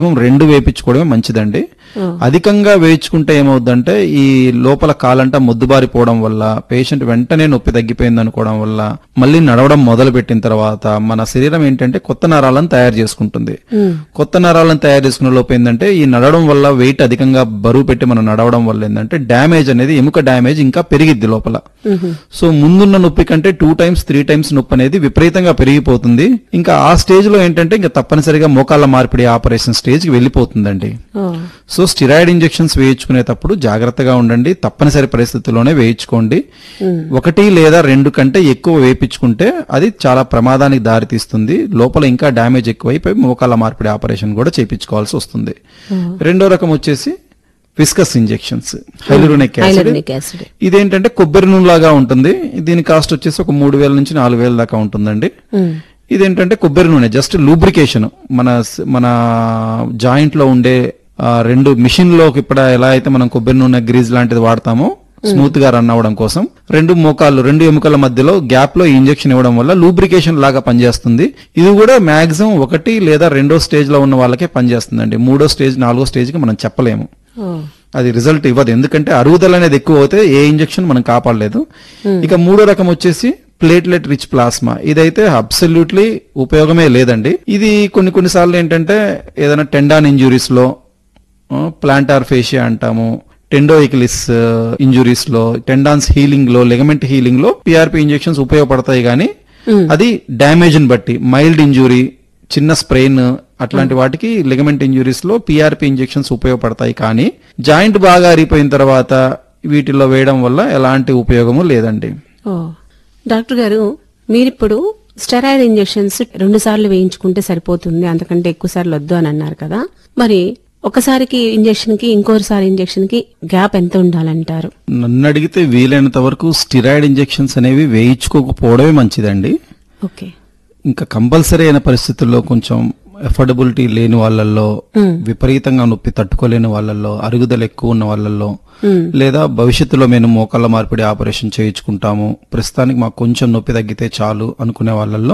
రెండు వేయించుకోవడమే మంచిదండి అధికంగా వేయించుకుంటే ఏమవుద్దంటే ఈ లోపల కాలంట ముద్దుబారిపోవడం వల్ల పేషెంట్ వెంటనే నొప్పి తగ్గిపోయింది అనుకోవడం వల్ల మళ్ళీ నడవడం మొదలు పెట్టిన తర్వాత మన శరీరం ఏంటంటే కొత్త నరాలను తయారు చేసుకుంటుంది కొత్త నరాలను తయారు చేసుకునే లోపు ఏంటంటే ఈ నడవడం వల్ల వెయిట్ అధికంగా బరువు పెట్టి మనం నడవడం వల్ల ఏంటంటే డ్యామేజ్ అనేది ఎముక డ్యామేజ్ ఇంకా పెరిగిద్ది లోపల సో ముందున్న నొప్పి కంటే టూ టైమ్స్ త్రీ టైమ్స్ నొప్పి అనేది విపరీతంగా పెరిగిపోతుంది ఇంకా ఆ స్టేజ్ లో ఏంటంటే ఇంకా తప్పనిసరిగా మోకాళ్ళ మార్పిడి ఆపరేషన్ స్టేజ్ కి వెళ్ళిపోతుందండి ఓ సో స్టిరాయిడ్ ఇంజెక్షన్స్ వేయించుకునేటప్పుడు జాగ్రత్తగా ఉండండి తప్పనిసరి పరిస్థితుల్లోనే వేయించుకోండి ఒకటి లేదా రెండు కంటే ఎక్కువ వేయించుకుంటే అది చాలా ప్రమాదానికి దారితీస్తుంది లోపల ఇంకా డ్యామేజ్ ఎక్కువైపోయి మోకాళ్ళ మార్పిడి ఆపరేషన్ కూడా చేయించుకోవాల్సి వస్తుంది రెండో రకం వచ్చేసి viscous injections hyaluronic acid hyaluronic acid ఇదేంటంటే కొబ్బరి నూనె లాగా ఉంటుంది దీని కాస్ట్ వచ్చేసి ఒక మూడు వేల నుంచి నాలుగు వేల దాకా ఉంటుందండి ఇదేంటంటే కొబ్బరి నూనె జస్ట్ లూబ్రికేషన్ మన స్- మన జాయింట్ లో ఉండే ఆ, రెండు మిషన్ లోకి ఇప్పుడు ఎలా అయితే మనం కొబ్బరి నూనె గ్రీజ్ లాంటిది వాడతామో స్మూత్ గా రన్ అవ్వడం కోసం రెండు మోకాళ్ళు రెండు ఎముకల మధ్యలో గ్యాప్ లో ఇంజెక్షన్ ఇవ్వడం వల్ల లూబ్రికేషన్ లాగా పనిచేస్తుంది ఇది కూడా మాక్సిమం ఒకటి లేదా రెండో స్టేజ్ లో ఉన్న వాళ్ళకే పనిచేస్తుందండి మూడో స్టేజ్ నాలుగో స్టేజ్ కి మనం చెప్పలేము ఓ అది రిజల్ట్ ఇవ్వదు ఎందుకంటే అరుగుదల అనేది ఎక్కువ అవుతే ఏ ఇంజెక్షన్ మనం కాపాడలేదు ఇక మూడో రకం వచ్చేసి ప్లేట్లెట్ రిచ్ ప్లాస్మా ఇదైతే అబ్సల్యూట్లీ ఉపయోగమే లేదండి ఇది కొన్ని కొన్నిసార్లు ఏంటంటే ఏదైనా టెండాన్ ఇంజురీస్ లో ప్లాంటార్ ఫేషియా అంటాము టెండోయికిలిస్ ఇంజురీస్ లో టెండాన్స్ హీలింగ్ లో లెగమెంట్ హీలింగ్ లో పిఆర్పి ఇంజెక్షన్స్ ఉపయోగపడతాయి కానీ అది డ్యామేజ్ ని బట్టి మైల్డ్ ఇంజురీ చిన్న స్ప్రెయిన్ అట్లాంటి వాటికి లిగమెంట్ ఇంజురీస్ లో పిఆర్పి ఇంజెక్షన్స్ ఉపయోగపడతాయి కానీ జాయింట్ బాగా అరిగిపోయిన తర్వాత వీటిలో వేయడం వల్ల ఎలాంటి ఉపయోగము లేదండి ఓ డాక్టర్ గారు మీరిప్పుడు స్టెరాయిడ్ ఇంజెక్షన్స్ రెండు సార్లు వేయించుకుంటే సరిపోతుంది అంతకంటే ఎక్కువ సార్లు వద్దు అని అన్నారు కదా మరి ఒకసారికి ఇంజెక్షన్ కి ఇంకోసారి ఇంజెక్షన్ కి గ్యాప్ ఎంత ఉండాలంటారు నన్ను అడిగితే వీలైనంత వరకు స్టిరాయిడ్ ఇంజెక్షన్స్ అనేవి వేయించుకోకపోవడమే మంచిదండి ఓకే ఇంకా కంపల్సరీ అయిన పరిస్థితుల్లో కొంచెం ఎఫోర్డబిలిటీ లేని వాళ్ళల్లో విపరీతంగా నొప్పి తట్టుకోలేని వాళ్ళల్లో అరుగుదల ఎక్కువ ఉన్న వాళ్ళల్లో లేదా భవిష్యత్తులో మేము మోకాళ్ళ మార్పిడి ఆపరేషన్ చేయించుకుంటాము ప్రస్తుతానికి మాకు కొంచెం నొప్పి తగ్గితే చాలు అనుకునే వాళ్ళల్లో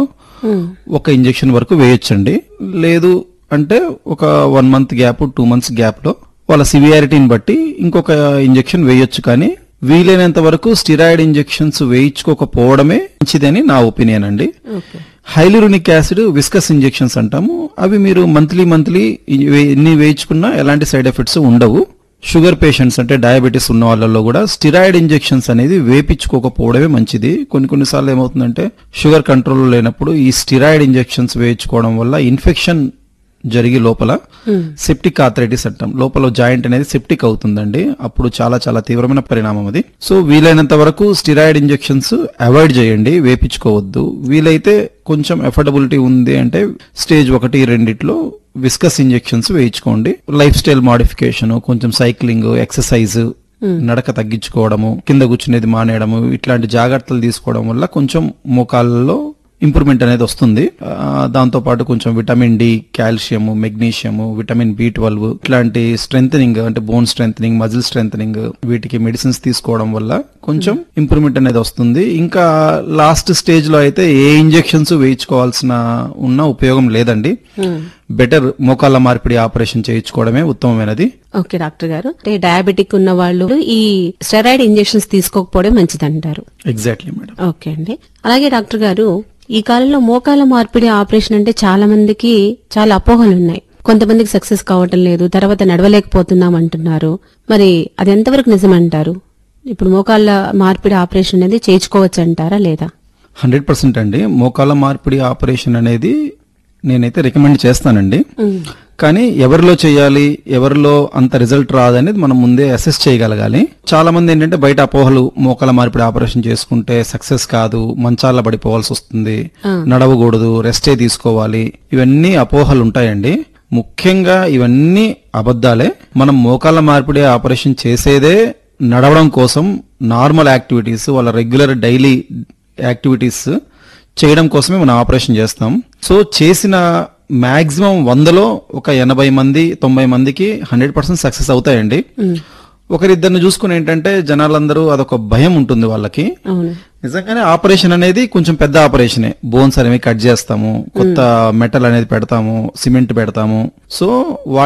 ఒక ఇంజెక్షన్ వరకు వేయొచ్చండి లేదు అంటే ఒక one month gap two months gap లో వాళ్ళ సివియారిటీని బట్టి ఇంకొక ఇంజెక్షన్ వేయొచ్చు కానీ వీలైనంత వరకు స్టిరాయిడ్ ఇంజెక్షన్స్ వేయించుకోకపోవడమే మంచిదని నా ఒపీనియన్ అండి okay hyaluronic acid viscous injections అంటాము అవి మీరు మంత్లీ మంత్లీ ఎన్ని వేయించుకున్నా ఎలాంటి సైడ్ ఎఫెక్ట్స్ ఉండవు షుగర్ పేషెంట్స్ అంటే డయాబెటీస్ ఉన్న వాళ్ళలో కూడా స్టిరాయిడ్ ఇంజెక్షన్స్ అనేది వేపించుకోకపోవడమే మంచిది కొన్ని కొన్నిసార్లు ఏమవుతుందంటే షుగర్ కంట్రోల్ లేనప్పుడు ఈ స్టిరాయిడ్ ఇంజెక్షన్స్ వేయించుకోవడం వల్ల ఇన్ఫెక్షన్ జరిగి లోపల సెప్టిక్ ఆథరైటిస్ అంటాం లోపల జాయింట్ అనేది సెప్టిక్ అవుతుందండి అప్పుడు చాలా చాలా తీవ్రమైన పరిణామం అది సో వీలైనంత వరకు స్టిరాయిడ్ ఇంజెక్షన్స్ అవాయిడ్ చేయండి వేపించుకోవద్దు వీలైతే కొంచెం ఎఫోర్డబిలిటీ ఉంది అంటే స్టేజ్ ఒకటి రెండిట్లో విస్కస్ ఇంజెక్షన్స్ వేయించుకోండి లైఫ్ స్టైల్ మాడిఫికేషన్ కొంచెం సైక్లింగ్ ఎక్సర్సైజ్ నడక తగ్గించుకోవడము కింద కూర్చునేది మానేయడము ఇట్లాంటి జాగ్రత్తలు తీసుకోవడం వల్ల కొంచెం మోకాళ్ళలో ఇంప్రూవ్మెంట్ అనేది వస్తుంది ఆ, దాంతో పాటు కొంచెం vitamin D calcium magnesium vitamin B twelve ఇట్లాంటి స్ట్రెంగ్ అంటే బోన్ స్ట్రెంగ్ మజిల్ స్ట్రెంగ్ వీటికి మెడిసిన్స్ తీసుకోవడం వల్ల కొంచెం ఇంప్రూవ్మెంట్ అనేది వస్తుంది ఇంకా లాస్ట్ స్టేజ్ లో అయితే ఏ ఇంజెక్షన్స్ వేయించుకోవాల్సిన ఉన్న ఉపయోగం లేదండి బెటర్ మోకాళ్ళ మార్పిడి ఆపరేషన్ చేయించుకోవడమే ఉత్తమమైనది ఓకే డాక్టర్ గారు అంటే డయాబెటిక్ ఉన్న వాళ్ళు ఈ స్టెరాయిడ్ ఇంజెక్షన్స్ తీసుకోకపోవడం మంచిదంటారు ఎగ్జాక్ట్లీ మేడం ఓకే అండి అలాగే డాక్టర్ గారు ఈ కాలంలో మోకాల మార్పిడి ఆపరేషన్ అంటే చాలా మందికి చాలా అపోహలు ఉన్నాయి కొంతమందికి సక్సెస్ కావటం లేదు తర్వాత నడవలేకపోతున్నాం అంటున్నారు మరి అది ఎంతవరకు నిజమంటారు ఇప్పుడు మోకాళ్ళ మార్పిడి ఆపరేషన్ అనేది చేయించుకోవచ్చు అంటారా లేదా హండ్రెడ్ పర్సెంట్ అండి మోకాళ్ళ మార్పిడి ఆపరేషన్ అనేది నేనైతే రికమెండ్ చేస్తానండి కానీ ఎవరిలో చేయాలి ఎవరిలో అంత రిజల్ట్ రాదనేది మనం ముందే అసెస్ చేయగలగాలి చాలా మంది ఏంటంటే బయట అపోహలు మోకాల మార్పిడి ఆపరేషన్ చేసుకుంటే సక్సెస్ కాదు మంచాల పడిపోవాల్సి వస్తుంది నడవకూడదు రెస్టే తీసుకోవాలి ఇవన్నీ అపోహలు ఉంటాయండి ముఖ్యంగా ఇవన్నీ అబద్ధాలే మనం మోకాళ్ళ మార్పిడి ఆపరేషన్ చేసేదే నడవడం కోసం నార్మల్ యాక్టివిటీస్ వాళ్ళ రెగ్యులర్ డైలీ యాక్టివిటీస్ చేయడం కోసమే మనం ఆపరేషన్ చేస్తాం సో చేసిన మాక్సిమం వందలో ఒక ఎనభై మంది తొంభై మందికి హండ్రెడ్ పర్సెంట్ సక్సెస్ అవుతాయండి ఒకరిద్దరిని చూసుకుని ఏంటంటే జనాలందరూ అదొక భయం ఉంటుంది వాళ్ళకి అవును నిజంగానే ఆపరేషన్ అనేది కొంచెం పెద్ద ఆపరేషనే బోన్స్ అనేవి కట్ చేస్తాము కొత్త మెటల్ అనేది పెడతాము సిమెంట్ పెడతాము సో